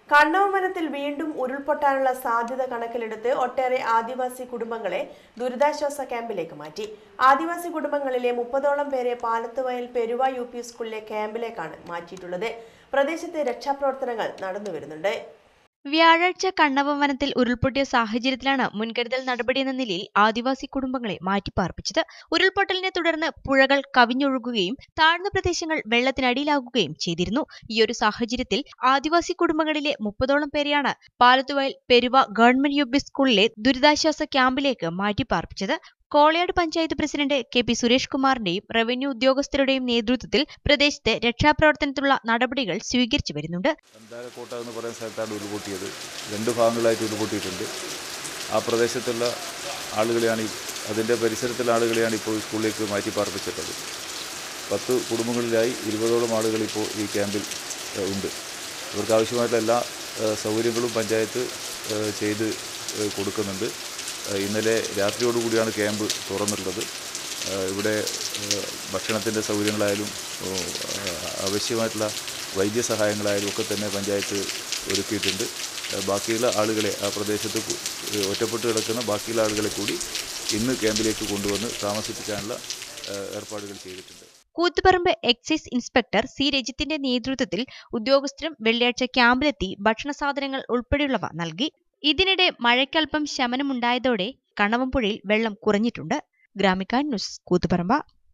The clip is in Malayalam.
കണ്ണവമനത്തിൽ വീണ്ടും ഉരുൾപൊട്ടാനുള്ള സാധ്യത കണക്കിലെടുത്ത് ഒട്ടേറെ ആദിവാസി കുടുംബങ്ങളെ ദുരിതാശ്വാസ ക്യാമ്പിലേക്ക് മാറ്റി ആദിവാസി കുടുംബങ്ങളിലെ മുപ്പതോളം പേരെ പാലത്തുവയൽ പെരുവ യു പി സ്കൂളിലെ ക്യാമ്പിലേക്കാണ് മാറ്റിയിട്ടുള്ളത് പ്രദേശത്ത് രക്ഷാപ്രവർത്തനങ്ങൾ നടന്നുവരുന്നുണ്ട് വ്യാഴാഴ്ച കണ്ണവം വനത്തിൽ ഉരുൾപൊട്ടിയ സാഹചര്യത്തിലാണ് മുൻകരുതൽ നടപടിയെന്ന നിലയിൽ ആദിവാസി കുടുംബങ്ങളെ മാറ്റിപ്പാർപ്പിച്ചത് ഉരുൾപൊട്ടലിനെ തുടർന്ന് പുഴകൾ കവിഞ്ഞൊഴുകുകയും താഴ്ന്ന പ്രദേശങ്ങൾ വെള്ളത്തിനടിയിലാകുകയും ചെയ്തിരുന്നു ഈയൊരു സാഹചര്യത്തിൽ ആദിവാസി കുടുംബങ്ങളിലെ മുപ്പതോളം പേരെയാണ് Palathuvayal Peruva government U P സ്കൂളിലെ ദുരിതാശ്വാസ ക്യാമ്പിലേക്ക് മാറ്റിപ്പാർപ്പിച്ചത് Kolayad panchayat president K P Suresh കുമാറിന്റെയും റവന്യൂ ഉദ്യോഗസ്ഥരുടെയും നേതൃത്വത്തിൽ പ്രദേശത്ത് രക്ഷാപ്രവർത്തനത്തിനുള്ള നടപടികൾ സ്വീകരിച്ചു വരുന്നുണ്ട് അന്താരക്കോട്ട എന്ന് പറയുന്ന സ്ഥലത്താണ് ഉരുൾപൊട്ടിയത് രണ്ട് ഭാഗങ്ങളായിട്ട് ഉരുൾപൊട്ടിയിട്ടുണ്ട് ആ പ്രദേശത്തുള്ള ആളുകളെയാണ് ഈ- അതിൻ്റെ പരിസരത്തുള്ള ആളുകളെയാണ് ഇപ്പോൾ സ്കൂളിലേക്ക് മാറ്റി പാർപ്പിച്ചിട്ടത് പത്ത് കുടുംബങ്ങളിലായി ഇരുപതോളം ആളുകൾ ഇപ്പോൾ ഈ ക്യാമ്പിൽ ഏഹ്, ഉണ്ട് ഇവർക്ക് ആവശ്യമായിട്ടുള്ള എല്ലാ ഏഹ്, സൗകര്യങ്ങളും പഞ്ചായത്ത് ഏഹ്, ചെയ്ത് ഏഹ്, കൊടുക്കുന്നുണ്ട് ഏഹ്, ഇന്നലെ രാത്രിയോടുകൂടിയാണ് ക്യാമ്പ് തുറന്നിട്ടുള്ളത് ഏഹ്, ഇവിടെ ഏഹ്, ഭക്ഷണത്തിൻ്റെ സൗകര്യങ്ങളായാലും ഏഹ്, ആവശ്യമായിട്ടുള്ള വൈദ്യസഹായങ്ങളായാലും ഒക്കെ തന്നെ പഞ്ചായത്ത് ഒരുക്കിയിട്ടുണ്ട് ഏഹ്, ബാക്കിയുള്ള ആളുകളെ ആ പ്രദേശത്ത് കു- ഏഹ്, ഒറ്റപ്പെട്ട് കിടക്കുന്ന ബാക്കിയുള്ള ആളുകളെ കൂടി ഇന്ന് ക്യാമ്പിലേക്ക് കൊണ്ടുവന്ന് താമസിപ്പിക്കാനുള്ള ഏഹ്, ഏർപ്പാടുകൾ ചെയ്തിട്ടുണ്ട് കൂത്തുപറമ്പ് എക്സൈസ് ഇൻസ്പെക്ടർ സി രജിത്തിന്റെ നേതൃത്വത്തിൽ ഉദ്യോഗസ്ഥരും വെള്ളിയാഴ്ച ക്യാമ്പിലെത്തി ഭക്ഷണ സാധനങ്ങൾ ഉൾപ്പെടെയുള്ളവ നൽകി ഇതിനിടെ മഴയ്ക്കൽപ്പം ശമനമുണ്ടായതോടെ കണവംപുഴയിൽ വെള്ളം കുറഞ്ഞിട്ടുണ്ട് ഗ്രാമിക ന്യൂസ് കൂത്തുപറമ്പ